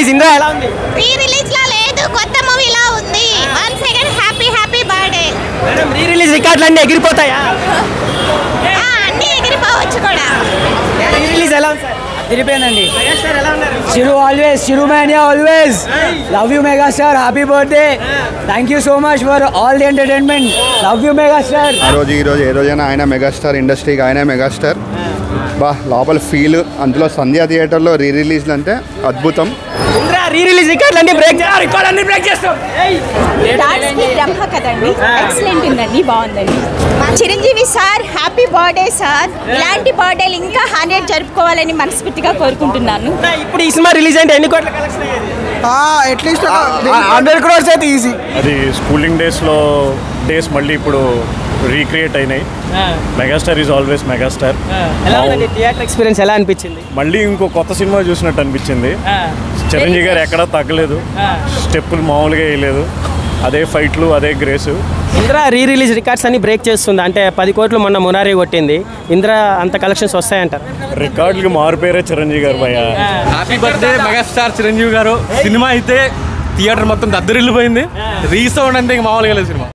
Release Indra ఎలా ఉంది pre release లా లేదు కొత్త మూవీలా ఉంది one second happy happy birthday madam re release రికార్డులు అన్నీ ఎగిరిపోతాయా అన్ని ఎగిరిపోవచ్చు కూడా రీ రిలీజ్ ఎలా ఉంది సార్ తిరిపోయిందండి మెగాస్టార్ ఎలా ఉన్నారు Chiru always Chiru mania always love you megastar happy birthday thank you so much for all the entertainment love you megastar ఆ రోజు ఈ రోజు ఏ రోజైనా ఆయన మెగాస్టార్ ఇండస్ట్రీకి ఆయనే మెగాస్టార్ బా లోపల ఫీల్ అందులో సంధ్యా థియేటర్లో రీ రిలీజ్లు అంటే అద్భుతం ఇంద్ర రీ రిలీజ్ రికార్డులు అన్నీ బ్రేక్ రికార్డ్ అన్ని బ్రేక్ చేస్తాం ఏయ్! డాన్స్కి బ్రహ్మ కదండి ఎక్సలెంట్ ఉందండి బాగుందండి Chiranjeevi sir happy birthday sir ఇలాంటి బర్త్డేలు ఇంకా హండ్రెడ్ జరుపుకోవాలని మనస్ఫూర్తిగా కోరుకుంటున్నాను ఇంద్ర, ఇప్పుడు ఈ సినిమా రిలీజ్ అంటే ఎన్ని కోట్ల కలెక్షన్ అయ్యేది అట్లీస్ట్ హండ్రెడ్ క్రోర్స్ అయితే ఈజీ అది స్కూలింగ్ డేస్లో డేస్ మళ్ళీ ఇప్పుడు రీక్రియేట్ అయినాయి మెగాస్టార్ ఈజ్ ఆల్వేస్ మెగాస్టార్ ఎలా ఉందండి థియేటర్ ఎక్స్పీరియన్స్ ఎలా అనిపించింది మళ్ళీ ఇంకో కొత్త సినిమా చూసినట్టు అనిపించింది చిరంజీవి గారు ఎక్కడా తగ్గలేదు స్టెప్పులు మామూలుగా వేయలేదు అదే ఫైట్లు అదే grace Indra re release records అన్ని బ్రేక్ చేస్తుంది అంటే పది కోట్లు మొన్న మునారీ కొట్టింది ఇంద్ర అంత కలెక్షన్స్ వస్తాయంటారు రికార్డులకి మారిపోయారే చిరంజీవి గారు భయ హ్యాపీ బర్త్డే మెగాస్టార్ చిరంజీవి గారు సినిమా అయితే థియేటర్ మొత్తం దద్దరిల్లిపోయింది రీసౌండ్ అంతే ఇంక మామూలుగా లేదు సినిమా